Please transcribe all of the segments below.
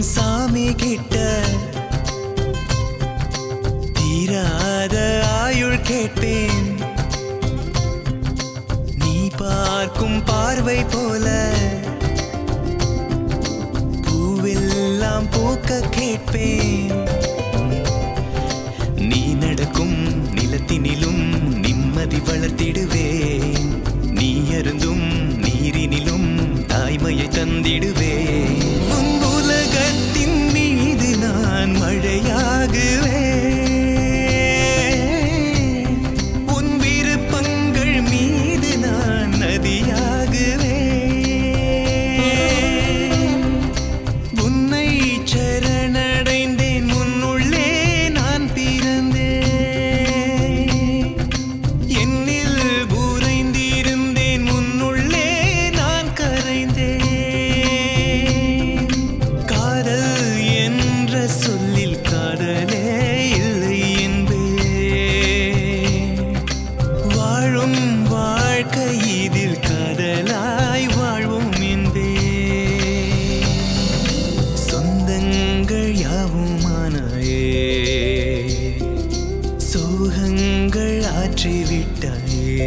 சாமி கிட்ட தீராத ஆயுள் கேட்பேன் நீ பார்க்கும் பார்வை போல பூவெல்லாம் பூக்க கேட்பேன் நீ நடக்கும் நிலத்தினிலும் நிம்மதி வளர்த்திடுவேன் நீ அருந்தும் நீரினிலும் தாய்மையை தந்திடுவேன் உன் உலகத்தின் மீது நான் மழையாகுவேன் உன் விருப்பங்கள் மீது நான் நதியாகுவேன் உன்னை சரணடைந்தேன் உன்னுள்ளே நான் பிறந்தேன் என்னில் உறைந்திருந்தேன் உன்னுள்ளே நான் கரைந்தேன் காதல் என்ற சொல்லில் காதலே இல்லை என்பேன் வாழும் வாழ்க்கை இதில் காதலாய் வாழ்வோம் என்பேன் சொந்தங்கள் யாவுமானாயே சோகங்கள் ஆற்றிவிட்டாயே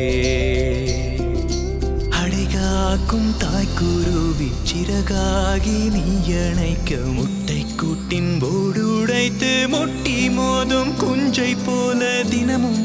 அடைகாக்கும் தாய்க்குருவி சிறகாகி நீ அணைக்க முட்டை கூட்டின் போடு உடைத்து முட்டி மோதும் குஞ்சை போல தினமும்